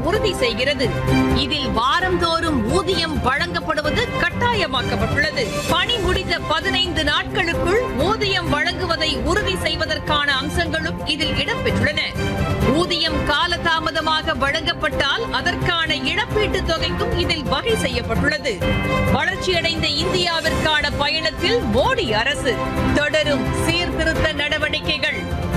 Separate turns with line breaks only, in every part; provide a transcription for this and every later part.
உறுதி செய்கிறது இதில் வாரந்தோறும் ஊதியம் வழங்கப்படுவது கட்டாயமாக்கப்பட்டுள்ளது பணி முடிந்த பதினைந்து நாட்களுக்குள் ஊதியம் வழங்குவதை உறுதி செய்வதற்கான அம்சங்களும் இதில் இடம்பெற்றுள்ளன ஊதியம் காலதாமதமாக வழங்கப்பட்டால் அதற்கான இழப்பீட்டுத் தொகைக்கும் இதில் வகை செய்யப்பட்டுள்ளது வளர்ச்சியடைந்த இந்தியாவிற்கான பயணத்தில் மோடி அரசு தொடரும் சீர்திருத்த நடவடிக்கைகள்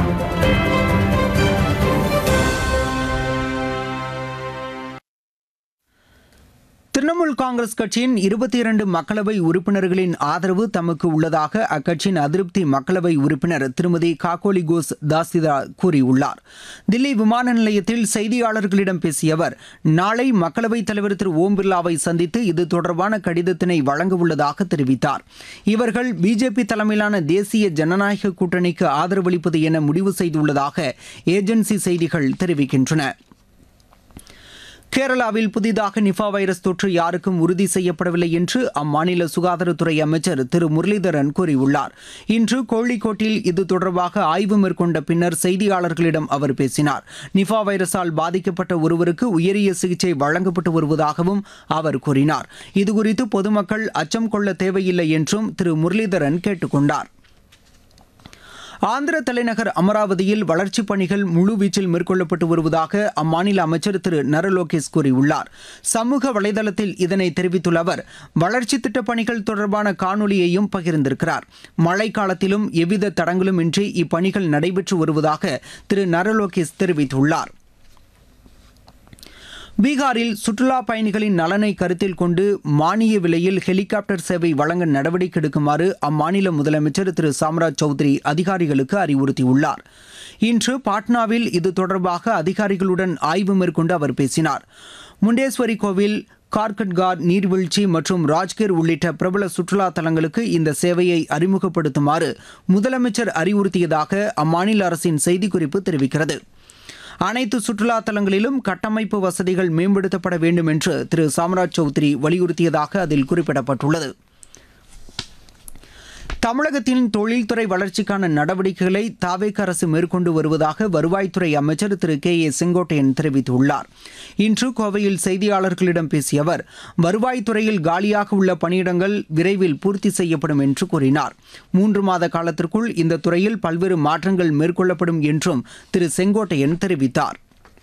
திரிணாமுல் காங்கிரஸ் கட்சியின் இருபத்தி இரண்டு மக்களவை உறுப்பினர்களின் ஆதரவு தமக்கு உள்ளதாக அக்கட்சியின் அதிருப்தி மக்களவை உறுப்பினர் திருமதி காக்கோலி கோஸ் தாசிதா கூறியுள்ளார் தில்லி விமான நிலையத்தில் செய்தியாளர்களிடம் பேசிய அவர் நாளை மக்களவைத் தலைவர் திரு ஓம் பிர்லாவை சந்தித்து இது தொடர்பான கடிதத்தினை வழங்க உள்ளதாக தெரிவித்தார் இவர்கள் பிஜேபி தலைமையிலான தேசிய ஜனநாயக கூட்டணிக்கு ஆதரவளிப்பது என முடிவு செய்துள்ளதாக ஏஜென்சி செய்திகள் தெரிவிக்கின்றன கேரளாவில் புதிதாக நிஃபா வைரஸ் தொற்று யாருக்கும் உறுதி செய்யப்படவில்லை என்று அம்மாநில சுகாதாரத்துறை அமைச்சர் திரு முரளிதரன் கூறியுள்ளார் இன்று கோழிக்கோட்டில் இது தொடர்பாக ஆய்வு மேற்கொண்ட பின்னர் செய்தியாளர்களிடம் அவர் பேசினார் நிஃபா வைரஸால் பாதிக்கப்பட்ட ஒருவருக்கு உயரிய சிகிச்சை வழங்கப்பட்டு வருவதாகவும் அவர் கூறினார் இதுகுறித்து பொதுமக்கள் அச்சம் கொள்ள தேவையில்லை என்றும் திரு முரளிதரன் கேட்டுக்கொண்டார் ஆந்திர தலைநகர் அமராவதியில் வளர்ச்சிப் பணிகள் முழுவீச்சில் மேற்கொள்ளப்பட்டு வருவதாக அம்மாநில அமைச்சர் திரு நரலோகேஷ் கூறியுள்ளார் சமூக வலைதளத்தில் இதனை தெரிவித்துள்ள அவர் வளர்ச்சி திட்டப் பணிகள் தொடர்பான காணொலியையும் பகிர்ந்திருக்கிறார் மழை காலத்திலும் எவ்வித தடங்களும் இன்றி இப்பணிகள் நடைபெற்று வருவதாக திரு நரலோகேஷ் தெரிவித்துள்ளார் பீகாரில் சுற்றுலா பயணிகளின் நலனை கருத்தில் கொண்டு மானிய விலையில் ஹெலிகாப்டர் சேவை வழங்க நடவடிக்கை எடுக்குமாறு அம்மாநில முதலமைச்சர் திரு சாம்ராஜ் சௌத்ரி அதிகாரிகளுக்கு அறிவுறுத்தியுள்ளார் இன்று பாட்னாவில் இது தொடர்பாக அதிகாரிகளுடன் ஆய்வு மேற்கொண்டு அவர் பேசினார் முண்டேஸ்வரி கோவில் கார்கட்கார் நீர்வீழ்ச்சி மற்றும் ராஜ்கிர் உள்ளிட்ட பிரபல சுற்றுலா தலங்களுக்கு இந்த சேவையை அறிமுகப்படுத்துமாறு முதலமைச்சர் அறிவுறுத்தியதாக அம்மாநில அரசின் செய்திக்குறிப்பு தெரிவிக்கிறது அனைத்து சுற்றுலா தலங்களிலும் கட்டமைப்பு வசதிகள் மேம்படுத்தப்பட வேண்டும் என்று திரு சாம்ராஜ் சௌத்ரி வலியுறுத்தியதாக அதில் குறிப்பிடப்பட்டுள்ளது தமிழகத்தின் தொழில்துறை வளர்ச்சிக்கான நடவடிக்கைகளை தாவேக அரசு மேற்கொண்டு வருவதாக வருவாய்த்துறை அமைச்சர் திரு கே ஏ செங்கோட்டையன் தெரிவித்துள்ளார் இன்று கோவையில் செய்தியாளர்களிடம் பேசிய அவர் வருவாய்த்துறையில் காலியாக உள்ள பணியிடங்கள் விரைவில் பூர்த்தி செய்யப்படும் என்று கூறினார் மூன்று மாத காலத்திற்குள் இந்த துறையில் பல்வேறு மாற்றங்கள் மேற்கொள்ளப்படும் என்றும் திரு செங்கோட்டையன் தெரிவித்தார்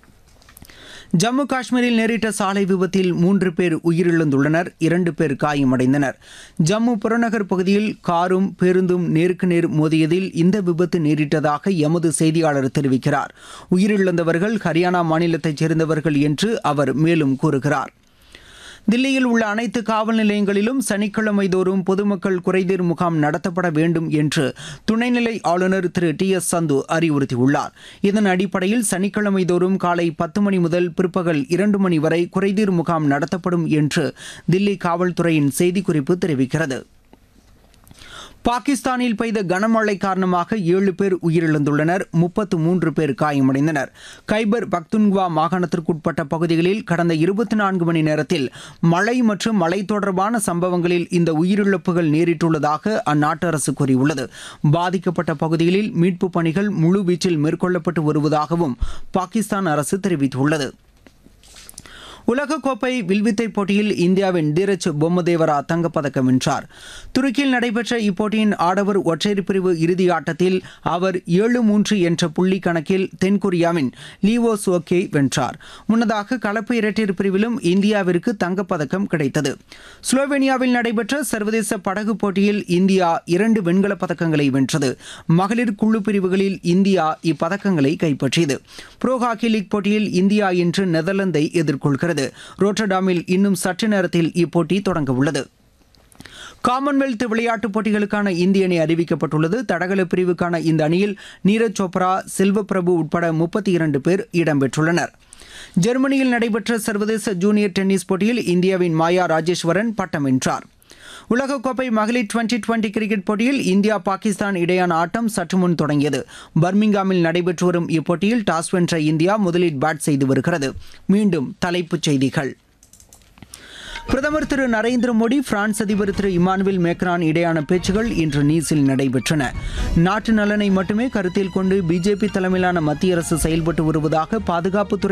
ஜம்மு காஷ்மீரில் நேரிட்ட சாலை விபத்தில் மூன்று பேர் உயிரிழந்துள்ளனர் இரண்டு பேர் காயமடைந்தனர் ஜம்மு புறநகர் பகுதியில் காரும் பேருந்தும் நேருக்கு நேர் மோதியதில் இந்த விபத்து நேரிட்டதாக எமது செய்தியாளர் தெரிவிக்கிறார் உயிரிழந்தவர்கள் ஹரியானா மாநிலத்தைச் சேர்ந்தவர்கள் என்று அவர் மேலும் கூறுகிறார் தில்லியில் உள்ள அனைத்து காவல் நிலையங்களிலும் சனிக்கிழமை தோறும் பொதுமக்கள் குறைதீர் முகாம் நடத்தப்பட வேண்டும் என்று துணைநிலை ஆளுநர் திரு டி எஸ் சந்து அறிவுறுத்தியுள்ளார் இதன் அடிப்படையில் சனிக்கிழமை தோறும் காலை பத்து மணி முதல் பிற்பகல் இரண்டு மணி வரை குறைதீர் முகாம் நடத்தப்படும் என்று தில்லி காவல்துறையின் செய்திக்குறிப்பு தெரிவிக்கிறது பாகிஸ்தானில் பெய்த கனமழை காரணமாக ஏழு பேர் உயிரிழந்துள்ளனர் முப்பத்து மூன்று பேர் காயமடைந்தனர் கைபர் பக்துன்குவா மாகாணத்திற்குட்பட்ட பகுதிகளில் கடந்த இருபத்தி நான்கு மணி நேரத்தில் மழை மற்றும் மழை தொடர்பான சம்பவங்களில் இந்த உயிரிழப்புகள் நேரிட்டுள்ளதாக அந்நாட்டு அரசு கூறியுள்ளது பாதிக்கப்பட்ட பகுதிகளில் மீட்புப் பணிகள் முழுவீச்சில் மேற்கொள்ளப்பட்டு வருவதாகவும் பாகிஸ்தான் அரசு தெரிவித்துள்ளது உலகக்கோப்பை வில்வித்தை போட்டியில் இந்தியாவின் தீரஜ் பொம்மதேவரா தங்கப்பதக்கம் வென்றார் துருக்கியில் நடைபெற்ற இப்போட்டியின் ஆடவர் ஒற்றையர் பிரிவு இறுதி ஆட்டத்தில் அவர் ஏழு மூன்று என்ற புள்ளி கணக்கில் தென்கொரியாவின் லீவோ சோக்கே வென்றார் முன்னதாக கலப்பு இரட்டையர் பிரிவிலும் இந்தியாவிற்கு தங்கப்பதக்கம் கிடைத்தது ஸ்லோவேனியாவில் நடைபெற்ற சர்வதேச படகு போட்டியில் இந்தியா இரண்டு வெண்கலப் பதக்கங்களை வென்றது மகளிர் குழு பிரிவுகளில் இந்தியா இப்பதக்கங்களை கைப்பற்றியது புரோ ஹாக்கி லீக் போட்டியில் இந்தியா இன்று நெதர்லாந்தை எதிர்கொள்கிறது ரோட்டர்டாமில் இன்னும் சற்று நேரத்தில் இப்போட்டி தொடங்க உள்ளது காமன்வெல்த் விளையாட்டுப் போட்டிகளுக்கான இந்திய அணி அறிவிக்கப்பட்டுள்ளது தடகள பிரிவுக்கான இந்த அணியில் நீரஜ் சோப்ரா செல்வப்பிரபு உட்பட முப்பத்தி இரண்டு பேர் இடம்பெற்றுள்ளனர் ஜெர்மனியில் நடைபெற்ற சர்வதேச ஜூனியர் டென்னிஸ் போட்டியில் இந்தியாவின் மாயா ராஜேஸ்வரன் பட்டம் வென்றார் உலகக்கோப்பை மகளிர் டுவெண்டி டுவெண்டி கிரிக்கெட் போட்டியில் இந்தியா பாகிஸ்தான் இடையான ஆட்டம் சற்று முன் தொடங்கியது பர்மிங்காமில் நடைபெற்று வரும் இப்போட்டியில் டாஸ் வென்ற இந்தியா முதலில் பேட் செய்து வருகிறது மீண்டும் தலைப்புச் செய்திகள் பிரதமர் திரு நரேந்திர மோடி பிரான்ஸ் அதிபர் திரு இமானுவேல் மேக்ரான் இடையான பேச்சுகள் இன்று நீஸில் நடைபெற்றன நாட்டு நலனை மட்டுமே கருத்தில் கொண்டு பிஜேபி தலைமையிலான மத்திய அரசு செயல்பட்டு வருவதாக பாதுகாப்புத்துறை